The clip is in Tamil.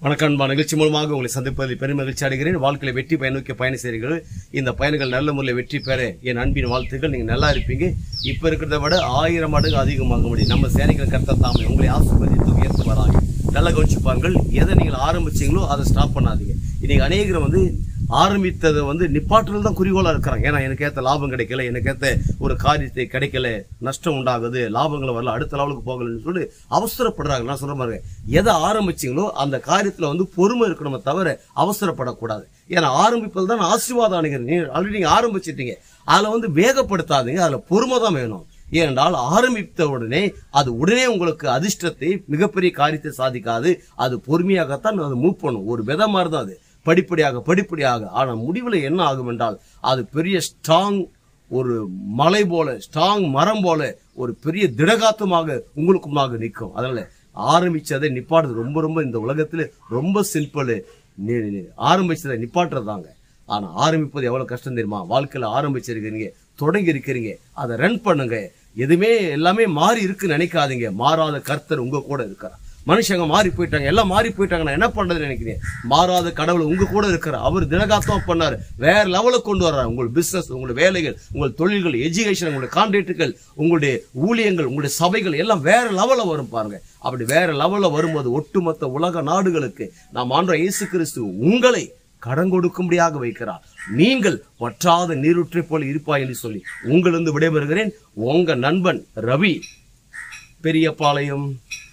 வணக்கம் அன்பா நிகழ்ச்சி மூலமாக உங்களை சந்திப்பதில் பெரும் மகிழ்ச்சி அடைகிறேன் வாழ்க்கையில வெற்றி பயன் நோக்கி பயணம் செய்கிறீர்கள் இந்த பயணங்கள் நல்ல முறையில் வெற்றி பெற என் அன்பின் வாழ்த்துக்கள் நீங்க நல்லா இருப்பீங்க இப்ப இருக்கிறத விட ஆயிரம் மடங்கு அதிகமாக முடியும் நம்ம சேனைகள் கர்த்தர் தாமே உங்களை ஆசீர்வதித்து உயர்த்து வராங்க நல்லா கவனிச்சுப்பார்கள் எதை நீங்கள் ஆரம்பிச்சீங்களோ அதை ஸ்டாப் பண்ணாதீங்க இன்னைக்கு அநேகர் வந்து ஆரம்பித்ததை வந்து நிப்பாட்டுறது தான் குறிக்கோளா இருக்கிறாங்க ஏன்னா எனக்கு ஏத்த லாபம் கிடைக்கல எனக்கு ஏத்த ஒரு காரியத்தை கிடைக்கல நஷ்டம் உண்டாகுது லாபங்கள் வரல அடுத்த லெவலுக்கு போகலன்னு சொல்லி அவசரப்படுறாங்க நான் சொல்ற மாதிரி எதை ஆரம்பிச்சீங்களோ அந்த காரியத்துல வந்து பொறுமை இருக்கணுமே தவிர அவசரப்படக்கூடாது ஏன்னா ஆரம்பிப்பது தான் ஆசீர்வாதம் அணுகிறது நீங்க ஆல்ரெடி நீங்க ஆரம்பிச்சிட்டீங்க அதுல வந்து வேகப்படுத்தாதீங்க அதுல பொறுமை தான் வேணும் ஏனென்றால் ஆரம்பித்த உடனே அது உடனே உங்களுக்கு அதிர்ஷ்டத்தை மிகப்பெரிய காரியத்தை சாதிக்காது அது பொறுமையாகத்தான் அது மூவ் பண்ணும் ஒரு வித மாதிரி தான் அது படிப்படியாக படிப்படியாக ஆனால் முடிவில் என்ன ஆகும் என்றால் அது பெரிய ஸ்ட்ராங் ஒரு மலை போல ஸ்ட்ராங் மரம் போல ஒரு பெரிய திடகாத்தமாக உங்களுக்குமாக நிற்கும் அதனால ஆரம்பிச்சதை நிப்பாட்டுறது ரொம்ப ரொம்ப இந்த உலகத்துல ரொம்ப சிம்பிள் ஆரம்பிச்சதை நிப்பாட்டுறதாங்க ஆனா ஆரம்பிப்பது எவ்வளவு கஷ்டம் தெரியுமா வாழ்க்கையில ஆரம்பிச்சிருக்கிறீங்க தொடங்கி இருக்கிறீங்க அதை ரன் பண்ணுங்க எதுவுமே எல்லாமே மாறி இருக்குன்னு நினைக்காதீங்க மாறாத கர்த்தர் உங்க கூட இருக்கிறார் மனுஷங்க மாறி போயிட்டாங்க எல்லாம் மாறி போயிட்டாங்க நான் என்ன பண்றதுன்னு நினைக்கிறேன் மாறாத கடவுள் உங்க கூட இருக்கிறார் அவர் தினகாத்தமா பண்ணாரு வேற லெவலுக்கு கொண்டு வர்றாரு உங்கள் பிசினஸ் உங்களுடைய வேலைகள் உங்கள் தொழில்கள் எஜுகேஷன் உங்களுடைய கான்ட்ராக்டுகள் உங்களுடைய ஊழியங்கள் உங்களுடைய சபைகள் எல்லாம் வேற லெவல்ல வரும் பாருங்க அப்படி வேற லெவல்ல வரும்போது ஒட்டுமொத்த உலக நாடுகளுக்கு நாம் ஆண்ட இயேசு கிறிஸ்து உங்களை கடன் கொடுக்கும்படியாக வைக்கிறார் நீங்கள் வற்றாத நீரூற்றை போல இருப்பாய் என்று சொல்லி உங்களிருந்து விடைபெறுகிறேன் உங்க நண்பன் ரவி பெரியபாளையம்